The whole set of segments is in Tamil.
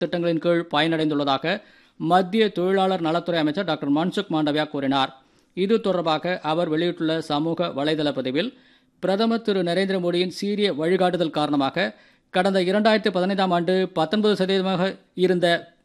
திட்டங்களின் கீழ் பயனடைந்துள்ளதாக மத்திய தொழிலாளர் நலத்துறை அமைச்சர் டாக்டர் மன்சுக் மாண்டவியா கூறினார் இது தொடர்பாக அவர் வெளியிட்டுள்ள சமூக வலைதள பதிவில் பிரதமர் திரு நரேந்திர மோடியின் சீரிய வழிகாட்டுதல் காரணமாக கடந்த இரண்டாயிரத்தி பதினைந்தாம் ஆண்டு பத்தொன்பது சதவீதமாக இருந்த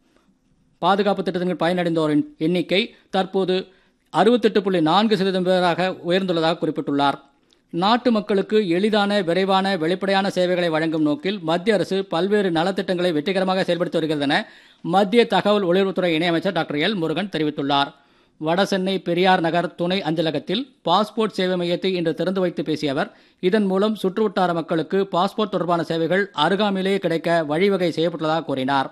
பாதுகாப்பு திட்டத்தின் பயனடைந்தோரின் எண்ணிக்கை தற்போது அறுபத்தெட்டு புள்ளி நான்கு சதவீதம் பேராக உயர்ந்துள்ளதாக குறிப்பிட்டுள்ளார் நாட்டு மக்களுக்கு எளிதான விரைவான வெளிப்படையான சேவைகளை வழங்கும் நோக்கில் மத்திய அரசு பல்வேறு நலத்திட்டங்களை வெற்றிகரமாக செயல்படுத்தி வருகிறது என மத்திய தகவல் ஒளிபரப்புத்துறை இணையமைச்சர் டாக்டர் எல் முருகன் தெரிவித்துள்ளார் வடசென்னை பெரியார் நகர் துணை அஞ்சலகத்தில் பாஸ்போர்ட் சேவை மையத்தை இன்று திறந்து வைத்து பேசிய அவர் இதன் மூலம் சுற்றுவட்டார மக்களுக்கு பாஸ்போர்ட் தொடர்பான சேவைகள் அருகாமையிலேயே கிடைக்க வழிவகை செய்யப்பட்டுள்ளதாக கூறினார்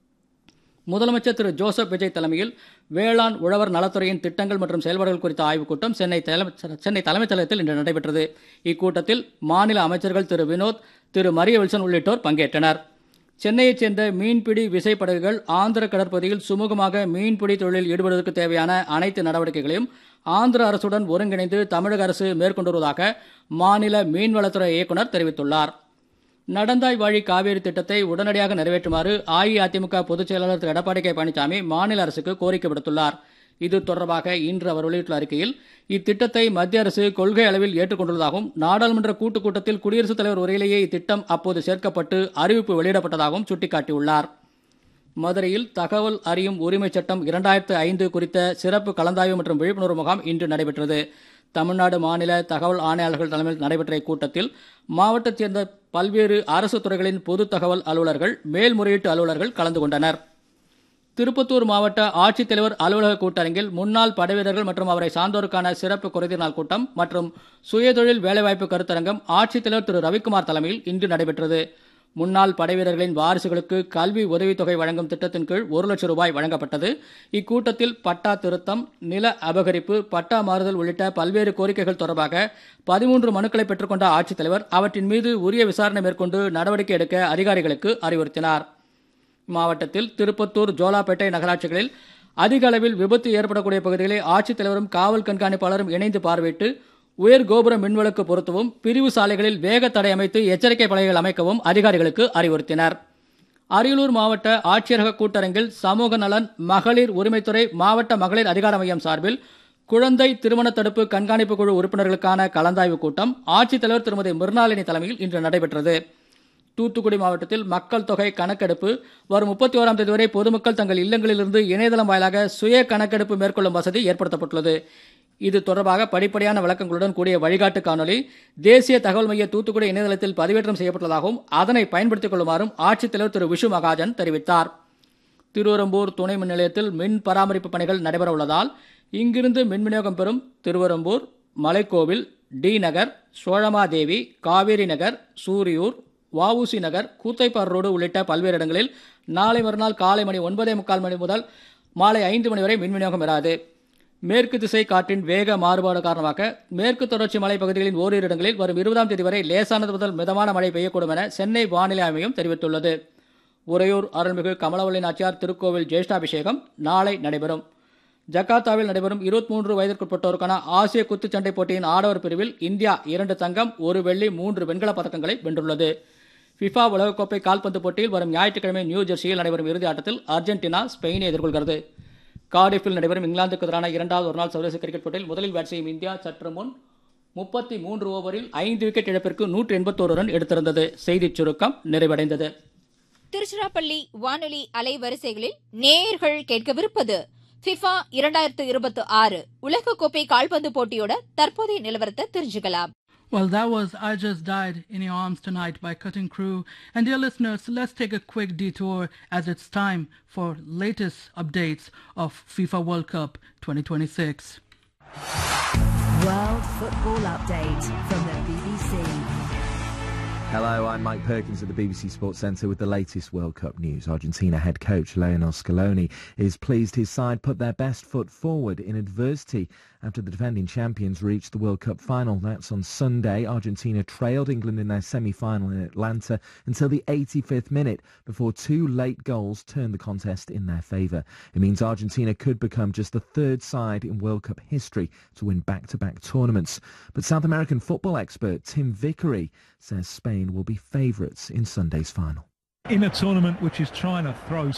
முதலமைச்சர் திரு ஜோசப் விஜய் தலைமையில் வேளாண் உழவர் நலத்துறையின் திட்டங்கள் மற்றும் செயல்பாடுகள் குறித்த ஆய்வுக் கூட்டம் சென்னை தலைமை சென்னை தலைமைச் செயலகத்தில் இன்று நடைபெற்றது இக்கூட்டத்தில் மாநில அமைச்சர்கள் திரு வினோத் திரு மரிய வில்சன் உள்ளிட்டோர் பங்கேற்றனர் சென்னையைச் சேர்ந்த மீன்பிடி விசைப்படகுகள் ஆந்திர கடற்பகுதியில் சுமூகமாக மீன்பிடி தொழிலில் ஈடுபடுவதற்கு தேவையான அனைத்து நடவடிக்கைகளையும் ஆந்திர அரசுடன் ஒருங்கிணைந்து தமிழக அரசு மேற்கொண்டு வருவதாக மாநில மீன்வளத்துறை இயக்குநர் தெரிவித்துள்ளார் நடந்தாய் வழி காவேரி திட்டத்தை உடனடியாக நிறைவேற்றுமாறு அஇஅதிமுக பொதுச் செயலாளர் திரு எடப்பாடி கே பழனிசாமி மாநில அரசுக்கு கோரிக்கை விடுத்துள்ளார் இது தொடர்பாக இன்று அவர் வெளியிட்டுள்ள அறிக்கையில் இத்திட்டத்தை மத்திய அரசு கொள்கை அளவில் ஏற்றுக்கொண்டுள்ளதாகவும் நாடாளுமன்ற கூட்டுக் கூட்டத்தில் குடியரசுத் தலைவர் உரையிலேயே இத்திட்டம் அப்போது சேர்க்கப்பட்டு அறிவிப்பு வெளியிடப்பட்டதாகவும் சுட்டிக்காட்டியுள்ளார் மதுரையில் தகவல் அறியும் உரிமைச் சட்டம் இரண்டாயிரத்து ஐந்து குறித்த சிறப்பு கலந்தாய்வு மற்றும் விழிப்புணர்வு முகாம் இன்று நடைபெற்றது தமிழ்நாடு மாநில தகவல் ஆணையாளர்கள் தலைமையில் நடைபெற்ற இக்கூட்டத்தில் மாவட்டத்தைச் சேர்ந்த பல்வேறு அரசு துறைகளின் பொது தகவல் அலுவலர்கள் மேல்முறையீட்டு அலுவலர்கள் கலந்து கொண்டனர் திருப்பத்தூர் மாவட்ட ஆட்சித்தலைவர் அலுவலக கூட்டரங்கில் முன்னாள் படைவீரர்கள் மற்றும் அவரை சார்ந்தோருக்கான சிறப்பு குறைதீர் நாள் கூட்டம் மற்றும் சுயதொழில் வேலைவாய்ப்பு கருத்தரங்கம் ஆட்சித்தலைவர் திரு ரவிக்குமார் தலைமையில் இன்று நடைபெற்றது முன்னாள் படைவீரர்களின் வாரிசுகளுக்கு கல்வி உதவித்தொகை வழங்கும் திட்டத்தின் கீழ் ஒரு லட்சம் ரூபாய் வழங்கப்பட்டது இக்கூட்டத்தில் பட்டா திருத்தம் நில அபகரிப்பு பட்டா மாறுதல் உள்ளிட்ட பல்வேறு கோரிக்கைகள் தொடர்பாக பதிமூன்று மனுக்களை பெற்றுக்கொண்ட ஆட்சித்தலைவர் அவற்றின் மீது உரிய விசாரணை மேற்கொண்டு நடவடிக்கை எடுக்க அதிகாரிகளுக்கு அறிவுறுத்தினார் மாவட்டத்தில் திருப்பத்தூர் ஜோலாப்பேட்டை நகராட்சிகளில் அதிக அளவில் விபத்து ஏற்படக்கூடிய பகுதிகளை ஆட்சித்தலைவரும் காவல் கண்காணிப்பாளரும் இணைந்து பார்வையிட்டு உயர் கோபுர மின்விளக்கு பொருத்தவும் பிரிவு சாலைகளில் வேக தடை அமைத்து எச்சரிக்கை பலகைகள் அமைக்கவும் அதிகாரிகளுக்கு அறிவுறுத்தினர் அரியலூர் மாவட்ட ஆட்சியரக கூட்டரங்கில் சமூக நலன் மகளிர் உரிமைத்துறை மாவட்ட மகளிர் அதிகார மையம் சார்பில் குழந்தை திருமண தடுப்பு கண்காணிப்பு குழு உறுப்பினர்களுக்கான கலந்தாய்வு கூட்டம் ஆட்சித்தலைவர் திருமதி மிருணாளினி தலைமையில் இன்று நடைபெற்றது தூத்துக்குடி மாவட்டத்தில் மக்கள் தொகை கணக்கெடுப்பு வரும் முப்பத்தி ஓராம் தேதி வரை பொதுமக்கள் தங்கள் இல்லங்களிலிருந்து இணையதளம் வாயிலாக சுய கணக்கெடுப்பு மேற்கொள்ளும் வசதி ஏற்படுத்தப்பட்டுள்ளது இது தொடர்பாக படிப்படியான விளக்கங்களுடன் கூடிய வழிகாட்டு காணொலி தேசிய தகவல் மைய தூத்துக்குடி இணையதளத்தில் பதிவேற்றம் செய்யப்பட்டுள்ளதாகவும் அதனை பயன்படுத்திக் கொள்ளுமாறும் ஆட்சித்தலைவர் திரு விஷு மகாஜன் தெரிவித்தார் திருவரம்பூர் துணை மின் நிலையத்தில் மின் பராமரிப்பு பணிகள் நடைபெற உள்ளதால் இங்கிருந்து மின் விநியோகம் பெறும் திருவரம்பூர் மலைக்கோவில் டி நகர் சோழமாதேவி காவேரி நகர் சூரியூர் வஉசி நகர் கூத்தைப்பார் ரோடு உள்ளிட்ட பல்வேறு இடங்களில் நாளை மறுநாள் காலை மணி ஒன்பதே முக்கால் மணி முதல் மாலை ஐந்து மணி வரை மின் விநியோகம் இராது மேற்கு திசை காற்றின் வேக மாறுபாடு காரணமாக மேற்கு தொடர்ச்சி மலைப்பகுதிகளின் ஓரிரு இடங்களில் வரும் இருபதாம் தேதி வரை லேசானது முதல் மிதமான மழை பெய்யக்கூடும் என சென்னை வானிலை ஆய்வையும் தெரிவித்துள்ளது உறையூர் அருள்மிகு கமலவள்ளி நாச்சியார் திருக்கோவில் ஜேஷ்டாபிஷேகம் நாளை நடைபெறும் ஜகார்த்தாவில் நடைபெறும் இருபத்தி மூன்று வயதிற்குட்பட்டோருக்கான ஆசிய குத்துச்சண்டை போட்டியின் ஆடவர் பிரிவில் இந்தியா இரண்டு தங்கம் ஒரு வெள்ளி மூன்று வெண்கலப் பதக்கங்களை வென்றுள்ளது ஃபிஃபா உலகக்கோப்பை கால்பந்து போட்டியில் வரும் ஞாயிற்றுக்கிழமை நியூ ஜெர்சியில் நடைபெறும் இறுதி ஆட்டத்தில் அர்ஜென்டினா ஸ்பெயினை எதிர்கொள்கிறது கார்டிஃபில் நடைபெறும் இங்கிலாந்துக்கு எதிரான இரண்டாவது ஒருநாள் சர்வதேச கிரிக்கெட் போட்டியில் முதலில் பேட் செய்யும் இந்தியா சற்று முன் முப்பத்தி மூன்று ஓவரில் ஐந்து விக்கெட் இழப்பிற்கு நூற்றி எண்பத்தோரு ரன் எடுத்திருந்தது செய்திச் சுருக்கம் நிறைவடைந்தது திருச்சிராப்பள்ளி வானொலி அலைவரிசைகளில் நேயர்கள் கேட்கவிருப்பது ஃபிஃபா இரண்டாயிரத்து இருபத்தி ஆறு உலகக்கோப்பை கால்பந்து போட்டியோட தற்போதைய நிலவரத்தை தெரிஞ்சுக்கலாம் Well, that was I Just Died in Your Arms Tonight by Cutting Crew. And dear listeners, let's take a quick detour as it's time for latest updates of FIFA World Cup 2026. World Football Update from the BBC. Hello, I'm Mike Perkins at the BBC Sports Centre with the latest World Cup news. Argentina head coach Lionel Scaloni is pleased his side put their best foot forward in adversity after the defending champions reached the World Cup final. That's on Sunday. Argentina trailed England in their semi-final in Atlanta until the 85th minute before two late goals turned the contest in their favour. It means Argentina could become just the third side in World Cup history to win back-to-back tournaments. But South American football expert Tim Vickery says Spain will be favourites in Sunday's final. in a tournament which is trying to throw